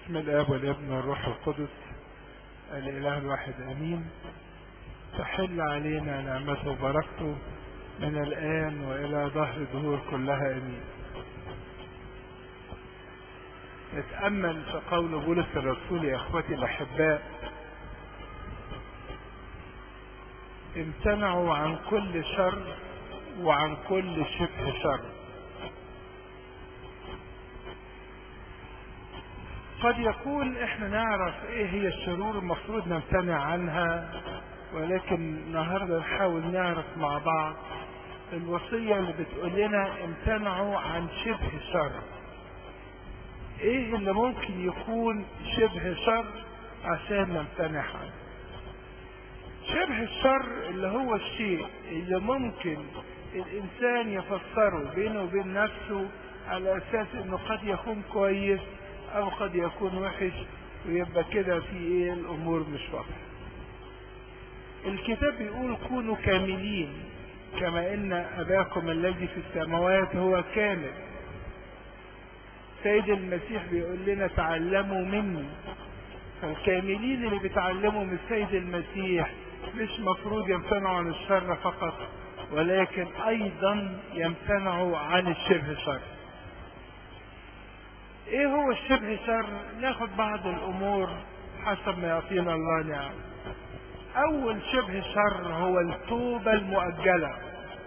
بسم الاب والابن والروح القدس الاله الواحد امين تحل علينا نعمته وبركته من الان والى ظهر الدهور كلها امين نتامل في قول بولس الرسول يا اخوتي الاحباء امتنعوا عن كل شر وعن كل شبه شر قد يكون احنا نعرف ايه هي الشرور المفروض نمتنع عنها ولكن النهارده نحاول نعرف مع بعض الوصية اللي بتقول لنا امتنعوا عن شبه شر ايه اللي ممكن يكون شبه شر عشان نمتنع عنه شبه الشر اللي هو الشيء اللي ممكن الانسان يفسره بينه وبين نفسه على اساس انه قد يكون كويس او قد يكون وحش ويبقى كده في ايه الامور مش واضحه الكتاب بيقول كونوا كاملين كما ان اباكم الذي في السماوات هو كامل سيد المسيح بيقول لنا تعلموا مني فالكاملين اللي بيتعلموا من السيد المسيح مش مفروض يمتنعوا عن الشر فقط ولكن ايضا يمتنعوا عن الشبه شر ايه هو الشبه شر ناخد بعض الامور حسب ما يعطينا الله نعم اول شبه شر هو التوبة المؤجلة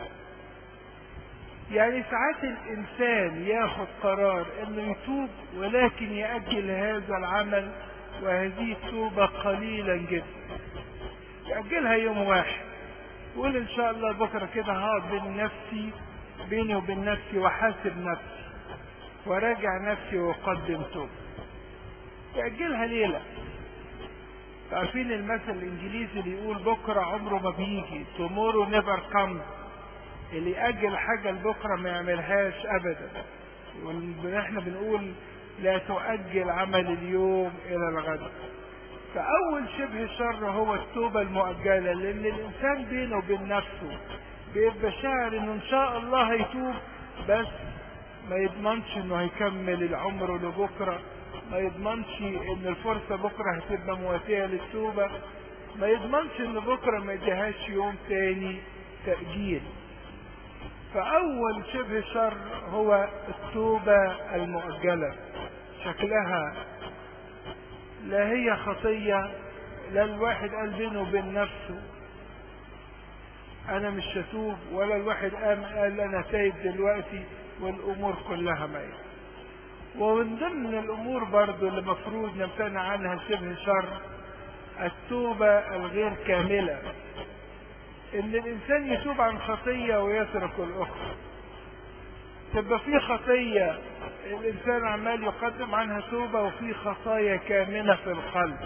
يعني ساعات الانسان ياخد قرار انه يتوب ولكن يأجل هذا العمل وهذه التوبة قليلا جدا يأجلها يوم واحد يقول ان شاء الله بكرة كده هقعد بين نفسي بيني وبين نفسي وحاسب نفسي وراجع نفسي واقدم توبة يأجلها ليلة عارفين المثل الانجليزي اللي يقول بكرة عمره ما بيجي tomorrow never comes اللي يأجل حاجة لبكرة ما يعملهاش ابدا احنا بنقول لا تؤجل عمل اليوم الى الغد فاول شبه شر هو التوبة المؤجلة لان الانسان بينه وبين نفسه بيبقى شاعر انه ان شاء الله هيتوب بس ما يضمنش انه هيكمل العمر لبكرة ما يضمنش ان الفرصة بكرة هتبقى مواتية للتوبة ما يضمنش ان بكرة ما يديهاش يوم تاني تأجيل فاول شبه شر هو التوبة المؤجلة شكلها لا هي خطية لا الواحد قال بينه وبين نفسه انا مش هتوب ولا الواحد قام قال انا تايب دلوقتي والامور كلها ميت ومن ضمن الامور برضو اللي مفروض نمتنع عنها شبه شر التوبة الغير كاملة ان الانسان يتوب عن خطية ويترك الاخرى تبقى في خطية الانسان عمال يقدم عنها توبة وفي خطايا كامنة في القلب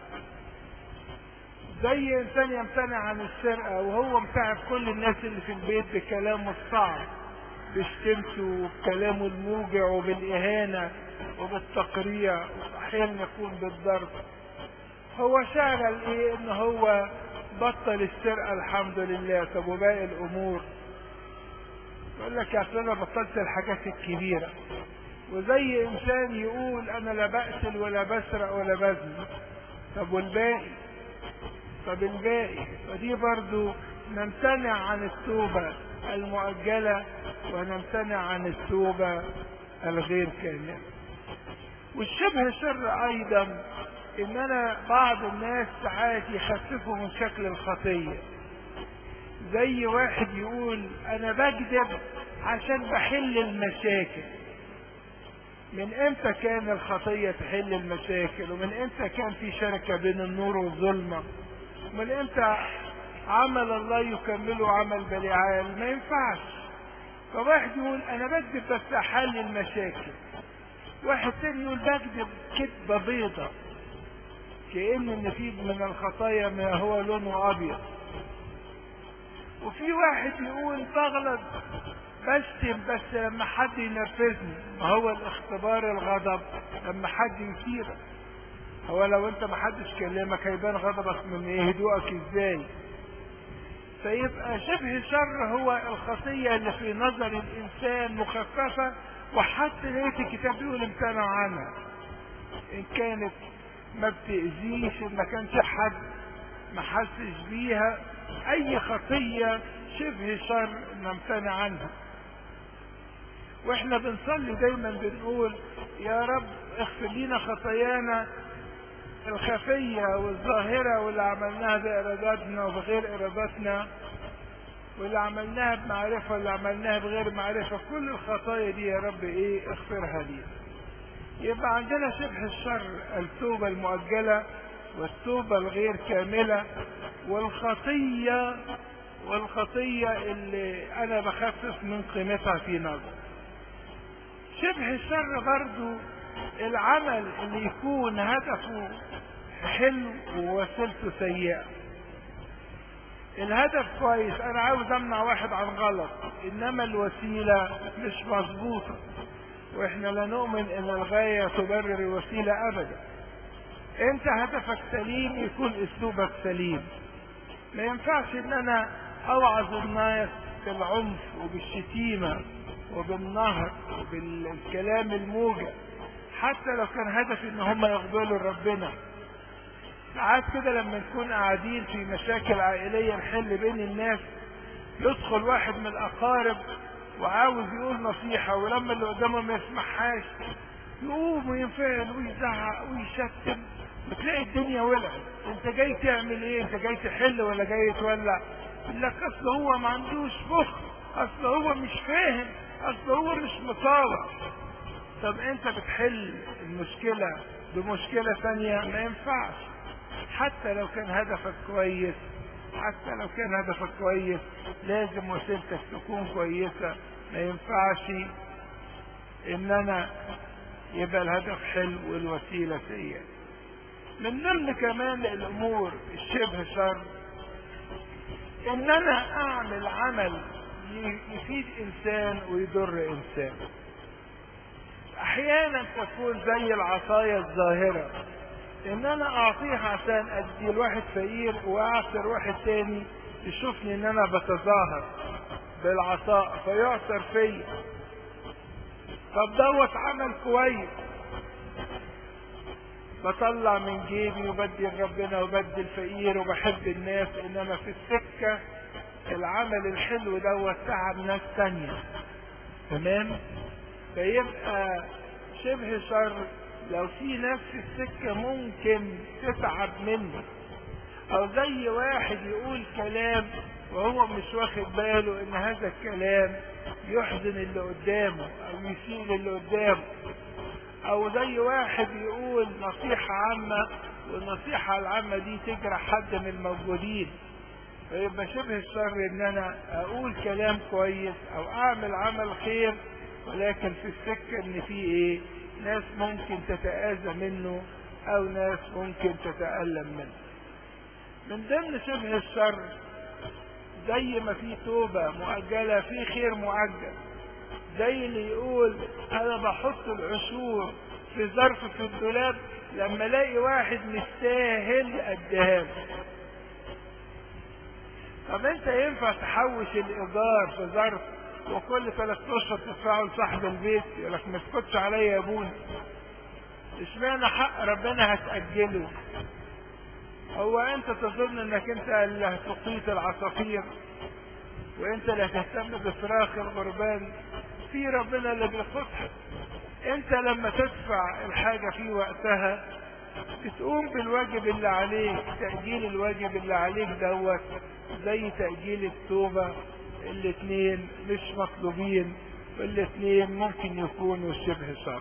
زي انسان يمتنع عن السرقة وهو متعب كل الناس اللي في البيت بكلامه الصعب بشتمته وبكلامه الموجع وبالإهانة وبالتقريع وأحيانا يكون بالضرب هو شعر ايه ان هو بطل السرقة الحمد لله طب وباقي الامور يقول لك يا انا بطلت الحاجات الكبيرة وزي انسان يقول انا لا بقتل ولا بسرق ولا بزني طب والباقي طب الباقي فدي برضو نمتنع عن التوبة المؤجلة ونمتنع عن التوبة الغير كاملة والشبه شر ايضا ان انا بعض الناس ساعات يخففوا من شكل الخطية زي واحد يقول انا بكذب عشان بحل المشاكل من امتى كان الخطية تحل المشاكل ومن امتى كان في شركة بين النور والظلمة من امتى عمل الله يكمله عمل بلعال ما ينفعش فواحد يقول انا بكذب بس احل المشاكل واحد تاني يقول بكذب كذبة بيضة كأن النفيذ من الخطايا ما هو لونه ابيض وفي واحد يقول بغلط بشتم بس لما حد ينرفزني ما هو الاختبار الغضب لما حد يثيرك هو لو انت ما حدش كلمك هيبان غضبك من ايه هدوءك ازاي فيبقى شبه شر هو الخطية اللي في نظر الإنسان مخففة وحتى لقيت الكتاب بيقول امتنع عنها ان كانت ما بتأذيش ان ما كانش حد ما حسش بيها اي خطية شبه شر نمتنع عنها واحنا بنصلي دايما بنقول يا رب اغفر لنا خطايانا الخفية والظاهرة واللي عملناها بإراداتنا وبغير إراداتنا واللي عملناها بمعرفة واللي عملناها بغير معرفة كل الخطايا دي يا رب ايه اغفرها لي يبقى عندنا شبه الشر التوبة المؤجلة والتوبة الغير كاملة والخطية والخطية اللي انا بخفف من قيمتها في نظر شبه الشر برضو العمل اللي يكون هدفه حلو ووسيلته سيئة الهدف كويس انا عاوز امنع واحد عن غلط انما الوسيلة مش مظبوطة واحنا لا نؤمن ان الغاية تبرر الوسيلة ابدا انت هدفك سليم يكون اسلوبك سليم ما ينفعش ان انا اوعظ الناس بالعنف وبالشتيمة وبالنهر وبالكلام الموجع حتى لو كان هدفي ان هم يقبلوا ربنا ساعات كده لما نكون قاعدين في مشاكل عائلية نحل بين الناس يدخل واحد من الاقارب وعاوز يقول نصيحة ولما اللي قدامه ما يسمعهاش يقوم وينفعل ويزعق ويشتم بتلاقي الدنيا ولعت انت جاي تعمل ايه انت جاي تحل ولا جاي تولع يقول لك اصل هو ما عندوش مخ اصل هو مش فاهم اصل هو مش مطاوع طب انت بتحل المشكلة بمشكلة ثانية ما ينفعش حتى لو كان هدفك كويس حتى لو كان هدفك كويس لازم وسيلتك تكون كويسة ما ينفعش ان انا يبقى الهدف حلو والوسيلة سيئة من ضمن كمان الامور الشبه شر ان انا اعمل عمل يفيد انسان ويضر انسان احيانا تكون زي العصاية الظاهرة ان انا اعطيه عشان ادي الواحد فقير واعثر واحد تاني يشوفني ان انا بتظاهر بالعطاء فيعثر فيا طب دوت عمل كويس بطلع من جيبي وبدي لربنا وبدي الفقير وبحب الناس انما في السكة العمل الحلو دوت تعب ناس تانية تمام فيبقى شبه شر لو في ناس في السكة ممكن تتعب منه او زي واحد يقول كلام وهو مش واخد باله ان هذا الكلام يحزن اللي قدامه او يسيء اللي قدامه او زي واحد يقول نصيحة عامة والنصيحة العامة دي تجرح حد من الموجودين فيبقى شبه الشر ان انا اقول كلام كويس او اعمل عمل خير ولكن في السكة ان في ايه ناس ممكن تتآذى منه او ناس ممكن تتألم منه من ضمن شبه الشر زي ما في توبة مؤجلة في خير مؤجل زي اللي يقول انا بحط العشور في ظرف في الدولاب لما الاقي واحد مستاهل اديها له طب انت ينفع تحوش الايجار في ظرف وكل ثلاث اشهر تدفعه لصاحب البيت يقول لك ما تسكتش عليا يا ابونا اشمعنى حق ربنا هتأجله هو انت تظن انك انت اللي هتقيت العصافير وانت اللي هتهتم بفراخ الغربان في ربنا اللي بياخدها انت لما تدفع الحاجة في وقتها بتقوم بالواجب اللي عليك تأجيل الواجب اللي عليك دوت زي تأجيل التوبة الاتنين مش مطلوبين والاتنين ممكن يكونوا شبه شر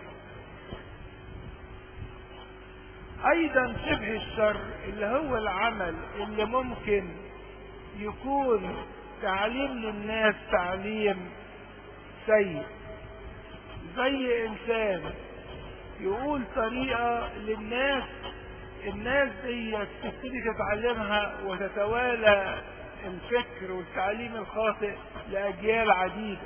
ايضا شبه الشر اللي هو العمل اللي ممكن يكون تعليم للناس تعليم سيء زي انسان يقول طريقة للناس الناس دي تبتدي تتعلمها وتتوالى الفكر والتعليم الخاطئ لأجيال عديدة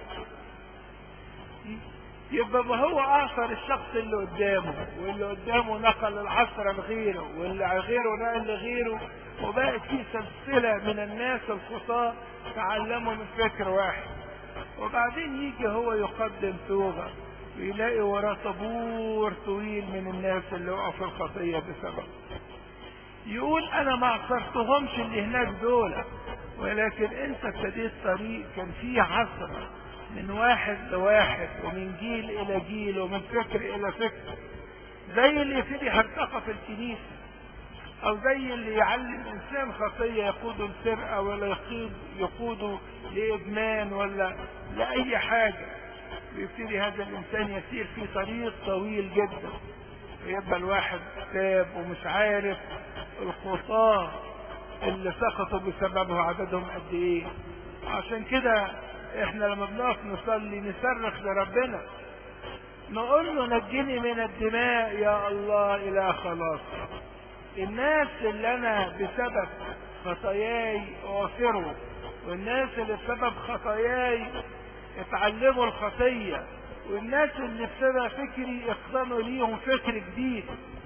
يبقى ما هو آثر الشخص اللي قدامه واللي قدامه نقل العصر لغيره واللي غيره نقل لغيره وبقت في سلسلة من الناس الخطاة تعلموا من فكر واحد وبعدين يجي هو يقدم توبة ويلاقي وراه طابور طويل من الناس اللي وقعوا في الخطية بسبب يقول انا ما عصرتهمش اللي هناك دول ولكن انت ابتديت طريق كان فيه عصر من واحد لواحد ومن جيل الى جيل ومن فكر الى فكر زي اللي يبتدي يرتقى في الكنيسة او زي اللي يعلم انسان خطية يقوده لسرقة ولا يقود يقوده لادمان ولا لاي حاجة ويبتدي هذا الانسان يسير في طريق طويل جدا ويبقى الواحد تاب ومش عارف الخطاة اللي سقطوا بسببه عددهم قد ايه عشان كده احنا لما بنقف نصلي نصرخ لربنا نقول له نجني من الدماء يا الله الى خلاص الناس اللي انا بسبب خطاياي اغفره والناس اللي بسبب خطاياي اتعلموا الخطية والناس اللي بسبب فكري اقتنوا ليهم فكر جديد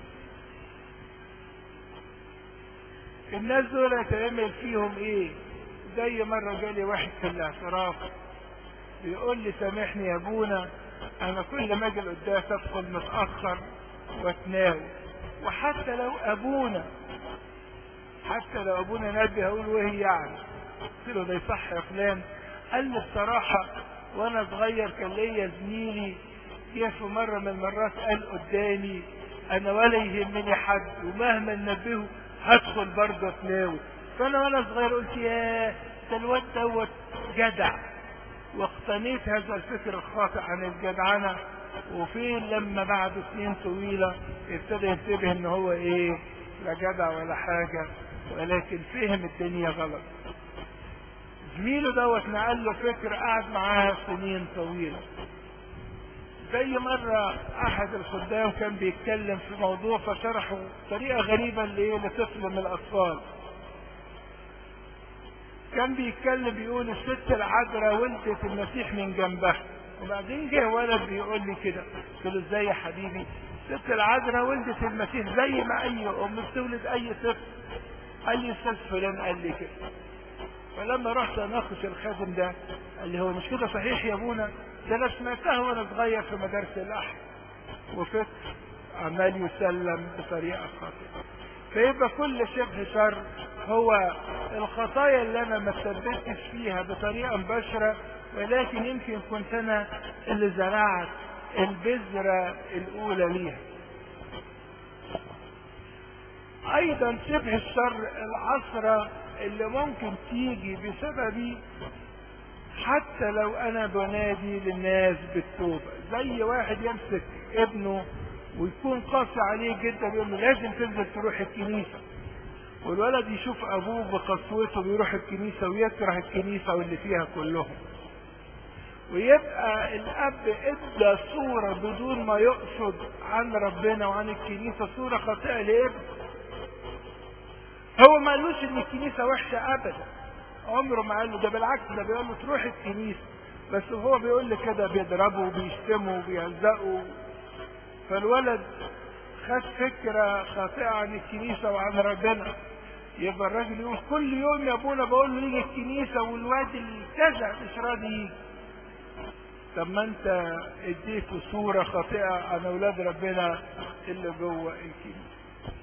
الناس دول هتعمل فيهم ايه زي مرة جالي واحد في الاعتراف بيقول لي سامحني يا ابونا انا كل ما اجي القداس ادخل متاخر واتناول وحتى لو ابونا حتى لو ابونا نبي هقول وهي يعني قلت له ده يصح يا فلان قال لي بصراحه وانا صغير كان ليا زميلي جه في مره من المرات قال قدامي انا ولا يهمني حد ومهما نبهه هدخل برضه اتناول فانا وانا صغير قلت يا ده الواد دوت جدع واقتنيت هذا الفكر الخاطئ عن الجدعنة وفين لما بعد سنين طويلة ابتدى ينتبه ان هو ايه لا جدع ولا حاجة ولكن فهم الدنيا غلط زميله دوت نقل له فكر قعد معاها سنين طويلة زي مرة احد الخدام كان بيتكلم في موضوع فشرحه بطريقة غريبة لطفل من الاطفال كان بيتكلم بيقول الست العذراء ولدت المسيح من جنبها وبعدين جه ولد بيقول لي كده قلت له ازاي يا حبيبي الست العذراء ولدت المسيح زي ما اي ام بتولد اي طفل قال لي استاذ فلان قال لي كده فلما رحت اناقش الخادم ده قال لي هو مش كده صحيح يا ابونا ده انا سمعتها وانا صغير في مدارس الاحد وفكر عمال يسلم بطريقه خاطئه فيبقى كل شبه شر هو الخطايا اللي انا ما تثبتش فيها بطريقه مباشره ولكن يمكن كنت انا اللي زرعت البذره الاولى ليها ايضا شبه الشر العصرة اللي ممكن تيجي بسببي حتى لو انا بنادي للناس بالتوبة زي واحد يمسك ابنه ويكون قاسي عليه جدا يقول له لازم تنزل تروح الكنيسة والولد يشوف ابوه بقسوته بيروح الكنيسة ويكره الكنيسة واللي فيها كلهم ويبقى الاب ادى صورة بدون ما يقصد عن ربنا وعن الكنيسة صورة خاطئة لابنه هو ما قالوش ان الكنيسة وحشة ابدا عمره ما قال له ده بالعكس ده بيقول له تروح الكنيسة بس هو بيقول لي كده بيضربه وبيشتمه وبيهزقه فالولد خد فكرة خاطئة عن الكنيسة وعن ربنا يبقى الراجل يقول كل يوم يا ابونا بقول له يجي الكنيسة والواد الكذا مش راضي يجي طب ما انت اديته صورة خاطئة عن اولاد ربنا اللي جوه الكنيسة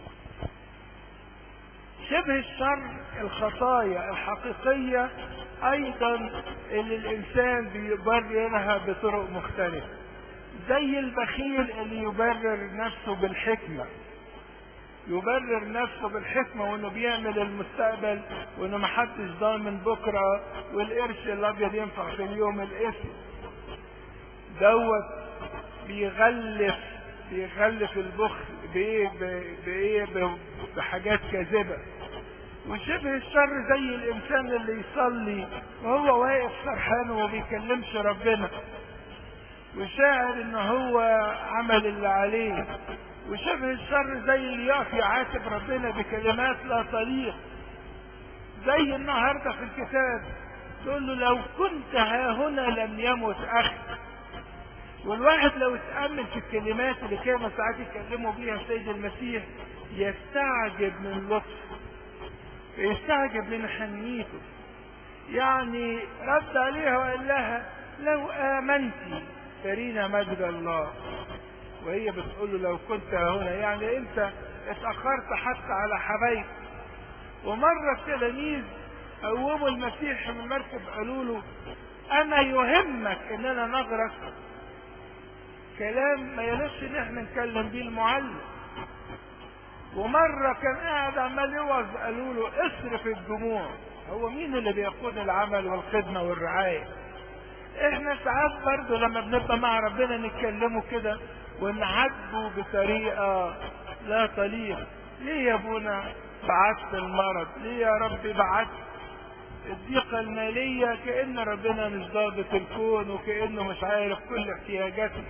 شبه الشر الخطايا الحقيقية ايضا اللي الانسان بيبررها بطرق مختلفة زي البخيل اللي يبرر نفسه بالحكمة يبرر نفسه بالحكمة وانه بيعمل المستقبل وانه محدش ضامن بكرة والقرش الابيض ينفع في اليوم الاسود دوت بيغلف بيغلف البخل بايه بايه بحاجات كاذبه وشبه الشر زي الانسان اللي يصلي وهو واقف سرحان وما بيكلمش ربنا وشاعر ان هو عمل اللي عليه وشبه الشر زي اللي يقف يعاتب ربنا بكلمات لا تليق زي النهارده في الكتاب تقول له لو كنت ها هنا لم يمت اخي والواحد لو اتأمل في الكلمات اللي كانوا ساعات يتكلموا بيها السيد المسيح يستعجب من لطفه يستعجب من حنيته يعني رد عليها وقال لها لو آمنتي ترينا مجد الله وهي بتقول له لو كنت هنا يعني انت اتأخرت حتى على حبايب ومرة التلاميذ قوموا المسيح من المركب قالوا له اما يهمك اننا نغرق كلام ما يلفش ان احنا نتكلم بيه المعلم ومرة كان قاعد عمال يوعظ قالوا له اصرف الدموع هو مين اللي بيقود العمل والخدمة والرعاية احنا ساعات برضه لما بنبقى مع ربنا نتكلموا كده ونعاتبه بطريقة لا تليق ليه يا ابونا بعت المرض ليه يا رب بعت الضيقة المالية كأن ربنا مش ضابط الكون وكأنه مش عارف كل احتياجاتنا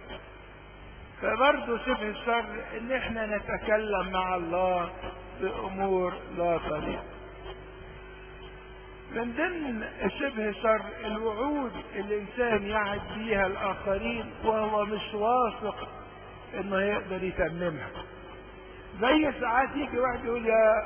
فبرضه شبه الشر ان احنا نتكلم مع الله بامور لا تليق من ضمن شبه شر الوعود اللي الانسان يعد بيها الاخرين وهو مش واثق انه يقدر يتممها زي ساعات يجي واحد يقول يا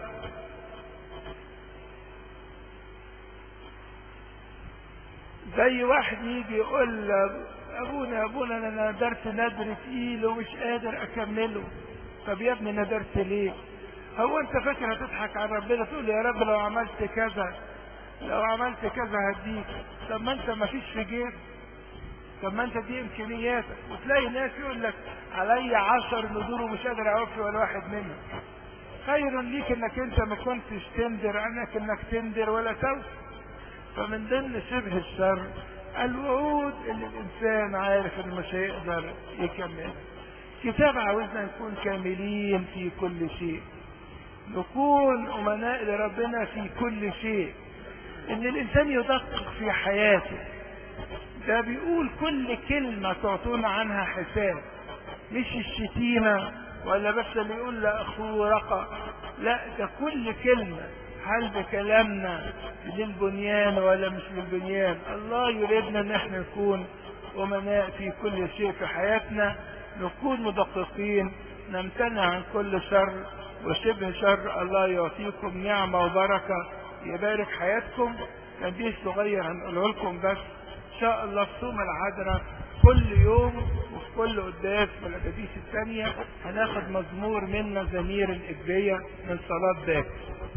زي واحد يجي يقول ابونا ابونا انا ندرت ندر تقيل ومش قادر اكمله طب يا ابني ندرت ليه هو انت فاكر هتضحك على ربنا تقول يا رب لو عملت كذا لو عملت كذا هديك طب ما انت ما فيش في جيب طب ما انت دي امكانياتك وتلاقي ناس يقول لك علي عشر ندور ومش قادر اوفي ولا واحد منهم خير ليك انك انت ما كنتش تندر عنك انك تندر ولا توفي فمن ضمن شبه الشر الوعود اللي الانسان عارف انه مش هيقدر يكمل كتاب عاوزنا نكون كاملين في كل شيء نكون امناء لربنا في كل شيء ان الانسان يدقق في حياته ده بيقول كل كلمة تعطونا عنها حساب مش الشتيمة ولا بس اللي يقول لأخوه رقى لا ده كل كلمة هل بكلامنا للبنيان ولا مش للبنيان الله يريدنا ان احنا نكون امناء في كل شيء في حياتنا نكون مدققين نمتنع عن كل شر وشبه شر الله يعطيكم نعمة وبركة يبارك حياتكم تنبيه صغير هنقوله لكم بس ان شاء الله في صوم العذراء كل يوم وفي كل قداس من القداس الثانية هناخد مزمور من مزامير الإجبية من صلاة باكر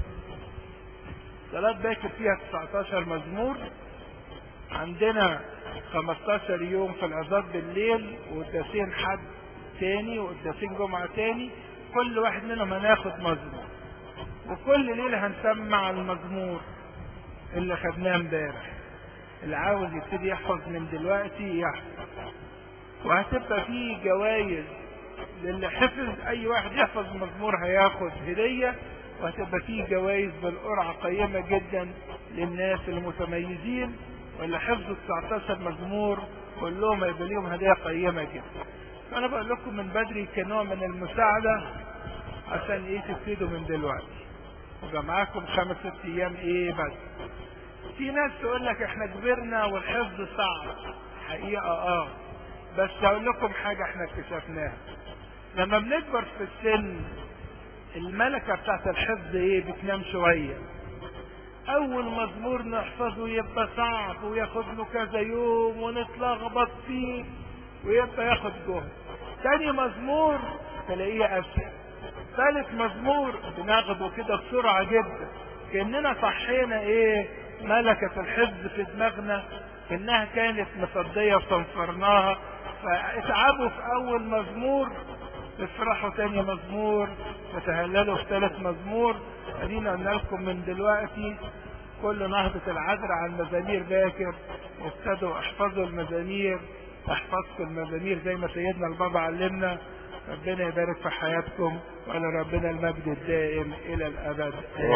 صلاة باكر فيها 19 مزمور عندنا 15 يوم في العظات بالليل وقداسين حد تاني وقداسين جمعة تاني كل واحد منهم هناخد مزمور وكل ليلة هنسمع المزمور اللي خدناه امبارح اللي عاوز يبتدي يحفظ من دلوقتي يحفظ وهتبقى فيه جوائز للي حفظ اي واحد يحفظ مزمور هياخد هدية وهتبقى فيه جوائز بالقرعة قيمة جدا للناس المتميزين واللي حفظوا 19 مزمور كلهم هيبقى ليهم هدية قيمة جدا فانا بقول لكم من بدري كنوع من المساعدة عشان ايه تبتدوا من دلوقتي يبقى معاكم خمس ست ايام ايه بس في ناس تقول لك احنا كبرنا والحفظ صعب حقيقة اه بس هقول لكم حاجة احنا اكتشفناها لما بنكبر في السن الملكة بتاعت الحفظ ايه بتنام شوية اول مزمور نحفظه يبقى صعب وياخد له كذا يوم ونتلخبط فيه ويبقى ياخد جهد تاني مزمور تلاقيه اسهل ثالث مزمور بناخده كده بسرعة جدا كأننا صحينا ايه ملكة الحفظ في دماغنا انها كانت مصدية وصنفرناها فاتعبوا في اول مزمور افرحوا تاني مزمور وتهللوا في ثالث مزمور ادينا قلنا لكم من دلوقتي كل نهضة العذراء على المزامير باكر وابتدوا احفظوا المزامير احفظوا المزامير زي ما سيدنا البابا علمنا ربنا يبارك في حياتكم وعلى ربنا المجد الدائم الى الابد